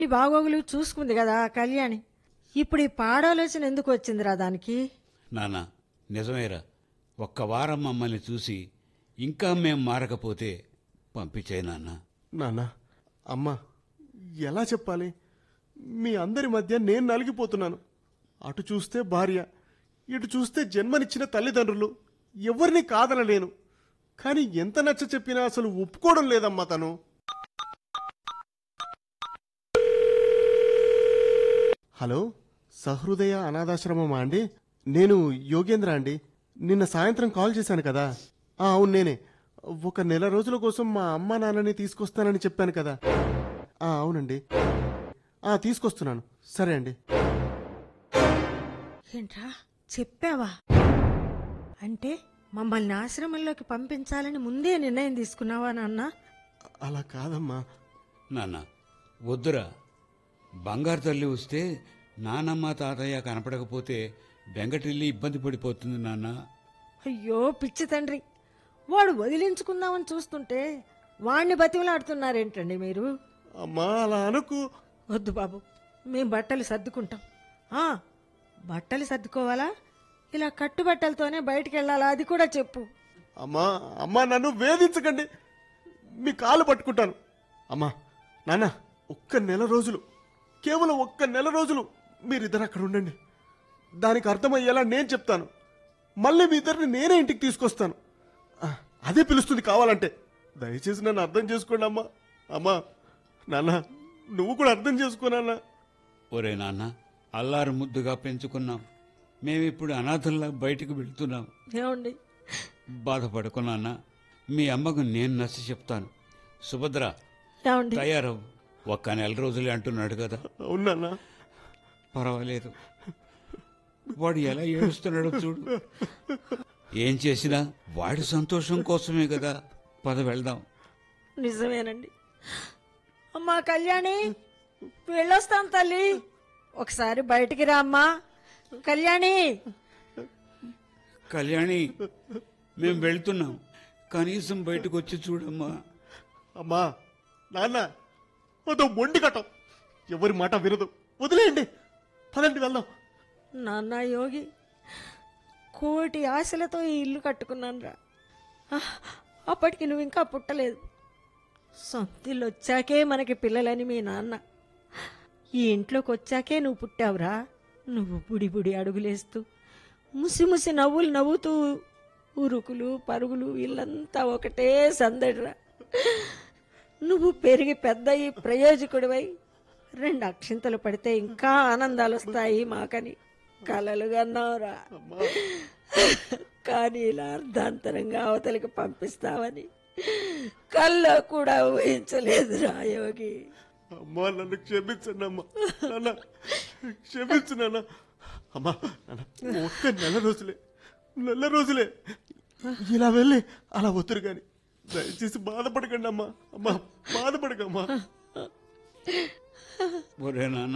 ఈ బాగోగులు చూసుకుంది కదా కళ్యాణి ఇప్పుడు ఈ పాడాలోచన ఎందుకు వచ్చిందిరా దానికి నాన్న నిజమేరా ఒక్క వారం మమ్మల్ని చూసి ఇంకా మేం మారకపోతే పంపించాయి నాన్న నాన్న అమ్మ ఎలా చెప్పాలి మీ అందరి మధ్య నేను నలిగిపోతున్నాను అటు చూస్తే భార్య ఇటు చూస్తే జన్మనిచ్చిన తల్లిదండ్రులు ఎవరిని కాదనలేను కానీ ఎంత నచ్చ చెప్పినా అసలు ఒప్పుకోవడం లేదమ్మా తను హలో సహృదయ అనాథాశ్రమమా అండి నేను యోగేంద్ర అండి నిన్న సాయంత్రం కాల్ చేశాను కదా ఆ, అవును నేనే ఒక నెల రోజుల కోసం మా అమ్మ నాన్నని తీసుకొస్తానని చెప్పాను కదా ఆ, అవునండి ఆ, తీసుకొస్తున్నాను సరే అండి ఏంట్రా చెప్పావా అంటే మమ్మల్ని ఆశ్రమంలోకి పంపించాలని ముందే నిర్ణయం తీసుకున్నావా నాన్న అలా కాదమ్మా నాన్న వద్దురా బంగారు తల్లి వస్తే నానమ్మ తాతయ్య కనపడకపోతే వెంకటిల్లి ఇబ్బంది పడిపోతుంది నాన్న అయ్యో పిచ్చి తండ్రి వాడు వదిలించుకుందామని చూస్తుంటే వాణ్ణి బతిమలాడుతున్నారేంటండి మీరు అమ్మా అలా అనుకు వద్దు బాబు మేం బట్టలు సర్దుకుంటాం ఆ, బట్టలు సర్దుకోవాలా ఇలా కట్టుబట్టలతోనే బయటికి వెళ్ళాలా అది కూడా చెప్పు అమ్మా అమ్మా నన్ను వేధించకండి మీ కాలు పట్టుకుంటాను అమ్మా నాన్న ఒక్క నెల రోజులు కేవలం ఒక్క నెల రోజులు మీరిద్దరు అక్కడ ఉండండి దానికి అర్థమయ్యేలా నేను చెప్తాను మళ్ళీ మీ ఇద్దరిని నేనే ఇంటికి తీసుకొస్తాను ఆ, అదే పిలుస్తుంది కావాలంటే దయచేసి నన్ను అర్థం చేసుకోండి అమ్మా అమ్మా నాన్న నువ్వు కూడా అర్థం చేసుకోనన్నా ఒరే నాన్న అల్లారు ముద్దుగా పెంచుకున్నాం మేమిప్పుడు అనాథల్లా బయటికి వెళ్తున్నాం ఏమండి బాధపడుకున్నానా మీ అమ్మకు నేను నచ్చ చెప్తాను సుభద్ర ఏమండి తయారవు ఒక్క నెల రోజులే అంటున్నాడు కదా అవునన్నా పర్వాలేదు వాడు ఎలా ఏడుస్తున్నాడో చూడు ఏం చేసినా వాడి సంతోషం కోసమే కదా పద వెళ్దాం నిజమేనండి అమ్మా కళ్యాణి వెళ్ళొస్తాం తల్లి ఒకసారి బయటికి రా అమ్మా కళ్యాణి కళ్యాణి మేం వెళ్తున్నాం కనీసం బయటకు వచ్చి చూడమ్మా అమ్మా నాన్న అదో మొండి కట్టం ఎవరి మాట వినదు వదిలేయండి పదండి వెళ్దాం నాన్న యోగి కోటి ఆశలతో ఈ ఇల్లు కట్టుకున్నానురా ఆహ్, అప్పటికి నువ్వు ఇంకా పుట్టలేదు సొంత ఇల్లు వచ్చాకే మనకి పిల్లలని మీ నాన్న ఈ ఇంట్లోకి వచ్చాకే నువ్వు పుట్టావురా నువ్వు బుడి బుడి అడుగులేస్తూ ముసి ముసి నవ్వులు నవ్వుతూ ఉరుకులు పరుగులు ఇల్లంతా ఒకటే సందడిరా నువ్వు పెరిగి పెద్ద ఈ ప్రయోజకుడివై రెండు అక్షింతలు పడితే ఇంకా ఆనందాలు వస్తాయి మాకని కలలు కన్నావురా కానీ ఇలా అర్ధాంతరంగా అవతలికి పంపిస్తావని కల్లో కూడా ఊహించలేదు యోగి అమ్మా నన్ను క్షమించండి అమ్మా నాన్న క్షమించు నాన్న అమ్మా నాన్న ఒక్క నెల రోజులే నెల రోజులే ఇలా వెళ్ళి అలా వద్దురు గాని దయచేసి బాధపడకండి అమ్మా అమ్మా బాధపడకమ్మా ఒరే నాన్న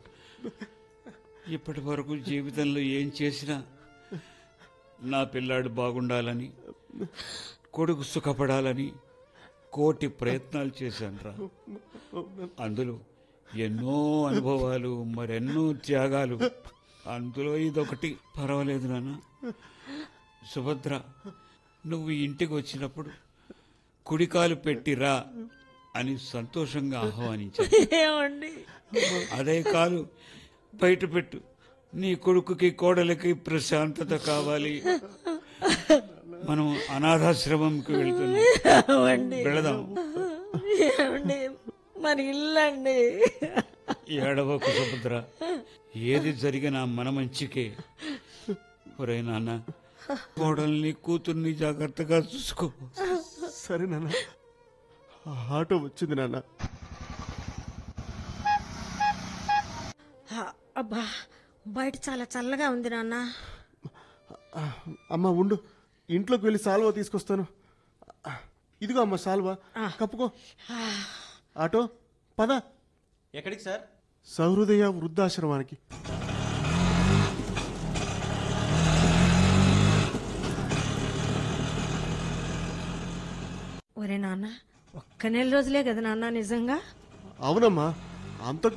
ఇప్పటి వరకు జీవితంలో ఏం చేసినా నా పిల్లాడు బాగుండాలని కొడుకు సుఖపడాలని కోటి ప్రయత్నాలు చేశానురా అందులో ఎన్నో అనుభవాలు మరెన్నో త్యాగాలు అందులో ఇదొకటి పర్వాలేదు నాన్న సుభద్ర నువ్వు ఇంటికి వచ్చినప్పుడు కుడికాలు పెట్టిరా అని సంతోషంగా ఆహ్వానించాను ఏమండి అదే కాదు బయట పెట్టు నీ కొడుకుకి కోడలికి ప్రశాంతత కావాలి మనం అనాథాశ్రమంకి వెళ్తున్నాం ఏమండి వెళదాం ఏమండి మన ఇల్లండి ఏడవకు సుభద్ర ఏది జరిగినా మన మంచికే ఒరే నాన్న కోడల్ని కూతుర్ని జాగ్రత్తగా చూసుకో సరే నాన్న ఆ ఆటో వచ్చింది నాన్న ఆ, అబ్బా బయట చాలా చల్లగా ఉంది నాన్న ఆ, అమ్మ ఉండు ఇంట్లోకి వెళ్ళి సాల్వా తీసుకొస్తాను ఆ, ఇదిగో అమ్మ సాల్వా కప్పుకో ఆటో పద ఎక్కడికి సార్ సహృదయ వృద్ధాశ్రమానికి ఒరే నాన్న ఒక్క నెల రోజులే కదా నాన్న నిజంగా అవునమ్మా అంతకు